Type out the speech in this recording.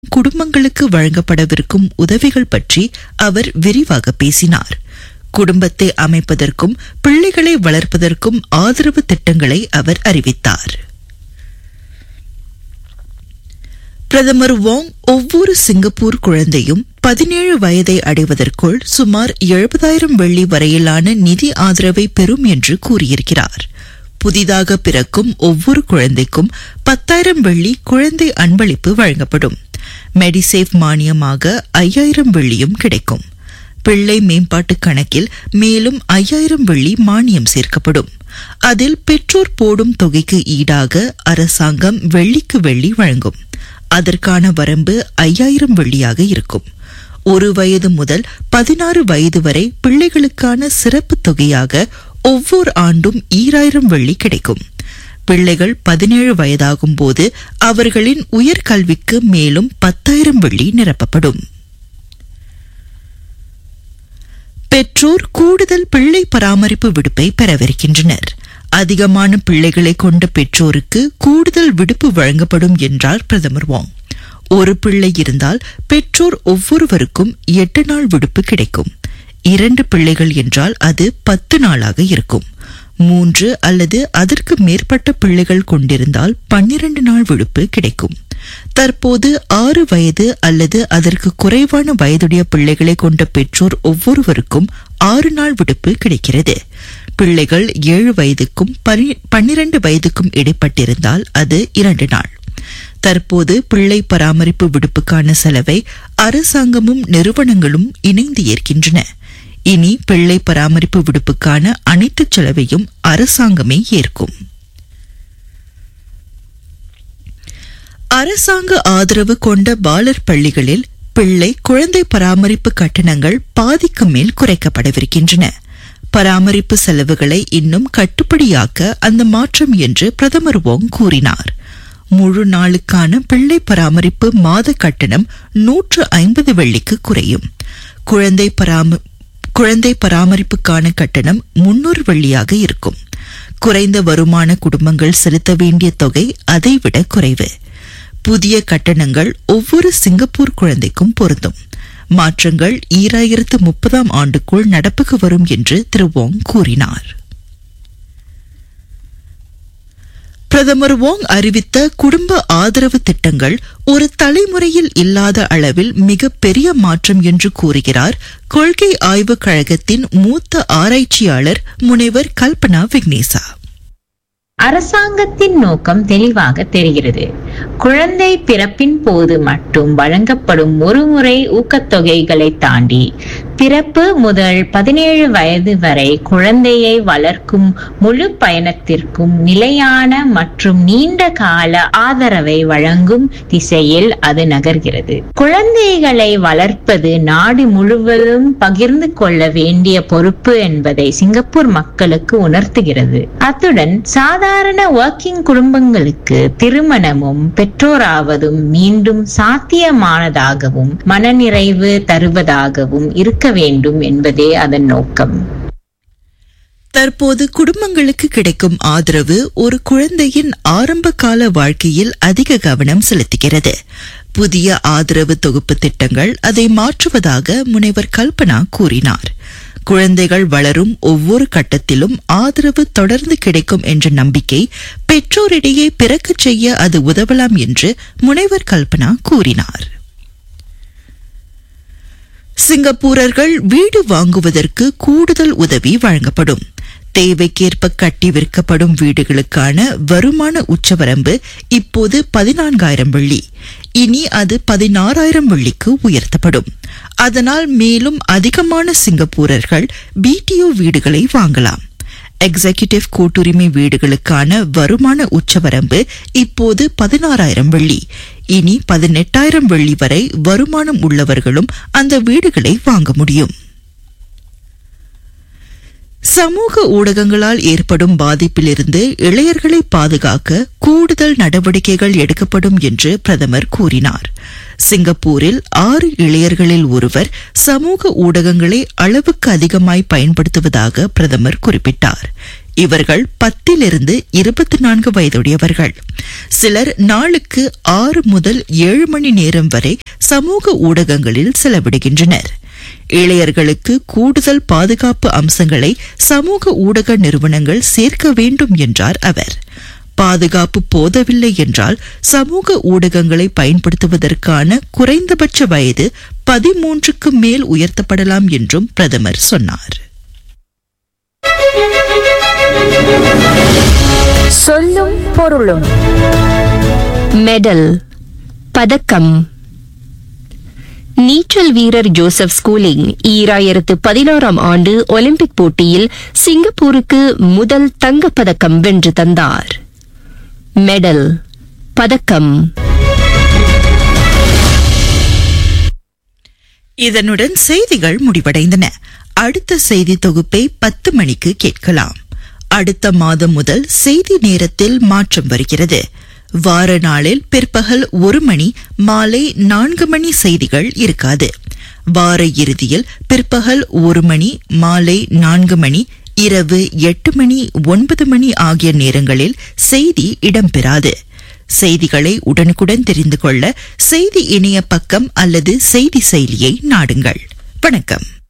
குடும்பங்களுக்கு வழங்கப்படவிருக்கும் உதவிகள் பற்றி அவர் விரிவாக பேசினார் குடும்பத்தை அமைப்பதற்கும் பிள்ளைகளை வளர்ப்பதற்கும் ஆதரவு திட்டங்களை அவர் அறிவித்தார் பிரதமர் வாங் ஒவ்வொரு சிங்கப்பூர் குழந்தையும் பதினேழு வயதை அடைவதற்குள் சுமார் எழுபதாயிரம் வெள்ளி வரையிலான நிதி ஆதரவை பெறும் என்று கூறியிருக்கிறார் புதிதாக பிறக்கும் ஒவ்வொரு குழந்தைக்கும் பத்தாயிரம் வெள்ளி குழந்தை அன்பளிப்பு வழங்கப்படும் மெடிசேஃப் மானியமாக ஐயாயிரம் வெள்ளியும் கிடைக்கும் பிள்ளை மேம்பாட்டு கணக்கில் மேலும் ஐயாயிரம் வெள்ளி மானியம் சேர்க்கப்படும் அதில் பெற்றோர் போடும் தொகைக்கு ஈடாக அரசாங்கம் வெள்ளிக்கு வெள்ளி வழங்கும் அதற்கான வரம்பு ஐயாயிரம் வெள்ளியாக இருக்கும் ஒரு வயது முதல் பதினாறு வயது வரை பிள்ளைகளுக்கான சிறப்பு தொகையாக ஒவ்வொரு ஆண்டும் ஈராயிரம் வெள்ளி கிடைக்கும் பிள்ளைகள் பதினேழு வயதாகும் போது அவர்களின் உயர்கல்விக்கு மேலும் பத்தாயிரம் வெள்ளி நிரப்பப்படும் பெற்றோர் கூடுதல் பிள்ளை பராமரிப்பு விடுப்பை பெறவிருக்கின்றனர் அதிகமான பிள்ளைகளை கொண்ட பெற்றோருக்கு கூடுதல் விடுப்பு வழங்கப்படும் என்றார் பிரதமர் வாங் ஒரு பிள்ளை இருந்தால் பெற்றோர் ஒவ்வொருவருக்கும் எட்டு நாள் விடுப்பு கிடைக்கும் இரண்டு பிள்ளைகள் என்றால் அது பத்து நாளாக இருக்கும் மூன்று அல்லது அதற்கு மேற்பட்ட பிள்ளைகள் கொண்டிருந்தால் பன்னிரண்டு நாள் விடுப்பு கிடைக்கும் தற்போது ஆறு வயது அல்லது அதற்கு குறைவான வயதுடைய பிள்ளைகளை கொண்ட பெற்றோர் ஒவ்வொருவருக்கும் ஆறு நாள் விடுப்பு கிடைக்கிறது பிள்ளைகள் ஏழு வயதுக்கும் பன்னிரண்டு வயதுக்கும் இடைப்பட்டிருந்தால் அது இரண்டு நாள் தற்போது பிள்ளை பராமரிப்பு விடுப்புக்கான செலவை அரசாங்கமும் நிறுவனங்களும் இணைந்து ஏற்கின்றன இனி பிள்ளை பராமரிப்பு விடுப்புக்கான அனைத்து செலவையும் அரசாங்கமே ஏற்கும் அரசாங்க ஆதரவு கொண்ட பாலர் பள்ளிகளில் பிள்ளை குழந்தை பராமரிப்பு கட்டணங்கள் பாதிக்கு மேல் குறைக்கப்படவிருக்கின்றன பராமரிப்பு செலவுகளை இன்னும் கட்டுப்படியாக்க அந்த மாற்றம் என்று பிரதமர் வோங் கூறினார் முழு நாளுக்கான பிள்ளை பராமரிப்பு மாத கட்டணம் நூற்று ஐம்பது வெள்ளிக்கு குறையும் குழந்தை பராம குழந்தை பராமரிப்புக்கான கட்டணம் முன்னூறு வெள்ளியாக இருக்கும் குறைந்த வருமான குடும்பங்கள் செலுத்த வேண்டிய தொகை அதைவிட குறைவு புதிய கட்டணங்கள் ஒவ்வொரு சிங்கப்பூர் குழந்தைக்கும் பொருந்தும் மாற்றங்கள் ஈராயிரத்து முப்பதாம் ஆண்டுக்குள் நடப்புக்கு வரும் என்று திரு வோங் கூறினார் பிரதமர் வோங் அறிவித்த குடும்ப ஆதரவு திட்டங்கள் ஒரு தலைமுறையில் இல்லாத அளவில் மிக பெரிய மாற்றம் என்று கூறுகிறார் கொள்கை ஆய்வுக் கழகத்தின் மூத்த ஆராய்ச்சியாளர் முனைவர் கல்பனா விக்னேசா அரசாங்கத்தின் நோக்கம் தெளிவாக தெரிகிறது குழந்தை பிறப்பின் போது மட்டும் வழங்கப்படும் ஒருமுறை ஊக்கத்தொகைகளை தாண்டி பிறப்பு முதல் பதினேழு வயது வரை குழந்தையை வளர்க்கும் முழு பயணத்திற்கும் நிலையான மற்றும் நீண்ட கால ஆதரவை வழங்கும் திசையில் அது நகர்கிறது குழந்தைகளை வளர்ப்பது நாடு முழுவதும் பகிர்ந்து கொள்ள வேண்டிய பொறுப்பு என்பதை சிங்கப்பூர் மக்களுக்கு உணர்த்துகிறது அத்துடன் சாதாரண ஒர்க்கிங் குடும்பங்களுக்கு திருமணமும் பெற்றோராவதும் மீண்டும் சாத்தியமானதாகவும் மனநிறைவு தருவதாகவும் இருக்க வேண்டும் என்பதே அதன் நோக்கம் தற்போது குடும்பங்களுக்கு கிடைக்கும் ஆதரவு ஒரு குழந்தையின் ஆரம்ப கால வாழ்க்கையில் அதிக கவனம் செலுத்துகிறது புதிய ஆதரவு தொகுப்பு திட்டங்கள் அதை மாற்றுவதாக முனைவர் கல்பனா கூறினார் குழந்தைகள் வளரும் ஒவ்வொரு கட்டத்திலும் ஆதரவு தொடர்ந்து கிடைக்கும் என்ற நம்பிக்கை பெற்றோரிடையே பிறக்கச் செய்ய அது உதவலாம் என்று முனைவர் கல்பனா கூறினார் சிங்கப்பூரர்கள் வீடு வாங்குவதற்கு கூடுதல் உதவி வழங்கப்படும் தேவைக்கேற்ப கட்டி விற்கப்படும் வீடுகளுக்கான வருமான உச்சவரம்பு இப்போது பதினான்காயிரம் வெள்ளி இனி அது பதினாறாயிரம் வெள்ளிக்கு உயர்த்தப்படும் அதனால் மேலும் அதிகமான சிங்கப்பூரர்கள் பிடிஓ வீடுகளை வாங்கலாம் எக்ஸிகியூட்டிவ் கூட்டுரிமை வீடுகளுக்கான வருமான உச்சவரம்பு இப்போது பதினாறாயிரம் வெள்ளி இனி பதினெட்டாயிரம் வெள்ளி வரை வருமானம் உள்ளவர்களும் அந்த வீடுகளை வாங்க முடியும் சமூக ஊடகங்களால் ஏற்படும் பாதிப்பிலிருந்து இளையர்களை பாதுகாக்க கூடுதல் நடவடிக்கைகள் எடுக்கப்படும் என்று பிரதமர் கூறினார் சிங்கப்பூரில் ஆறு இளையர்களில் ஒருவர் சமூக ஊடகங்களை அளவுக்கு அதிகமாய் பயன்படுத்துவதாக பிரதமர் குறிப்பிட்டார் இவர்கள் பத்திலிருந்து இருபத்தி நான்கு வயதுடையவர்கள் சிலர் நாளுக்கு ஆறு முதல் ஏழு மணி நேரம் வரை சமூக ஊடகங்களில் செலவிடுகின்றனர் இளையர்களுக்கு கூடுதல் பாதுகாப்பு அம்சங்களை சமூக ஊடக நிறுவனங்கள் சேர்க்க வேண்டும் என்றார் அவர் பாதுகாப்பு போதவில்லை என்றால் சமூக ஊடகங்களை பயன்படுத்துவதற்கான குறைந்தபட்ச வயது பதிமூன்றுக்கு மேல் உயர்த்தப்படலாம் என்றும் பிரதமர் சொன்னார் சொல்லும் பொருளும் மெடல் பதக்கம் நீச்சல் வீரர் ஜோசப் ஸ்கூலிங் ஈராயிரத்து பதினாறாம் ஆண்டு ஒலிம்பிக் போட்டியில் சிங்கப்பூருக்கு முதல் தங்கப்பதக்கம் வென்று தந்தார் மெடல் பதக்கம் இதனுடன் செய்திகள் முடிவடைந்தன அடுத்த செய்தி தொகுப்பை பத்து மணிக்கு கேட்கலாம் அடுத்த மாதம் முதல் செய்தி நேரத்தில் மாற்றம் வருகிறது வார நாளில் பிற்பகல் ஒரு மணி மாலை நான்கு மணி செய்திகள் இருக்காது வார இறுதியில் பிற்பகல் ஒரு மணி மாலை நான்கு மணி இரவு எட்டு மணி ஒன்பது மணி ஆகிய நேரங்களில் செய்தி இடம்பெறாது செய்திகளை உடனுக்குடன் தெரிந்து கொள்ள செய்தி இணைய பக்கம் அல்லது செய்தி செயலியை நாடுங்கள் வணக்கம்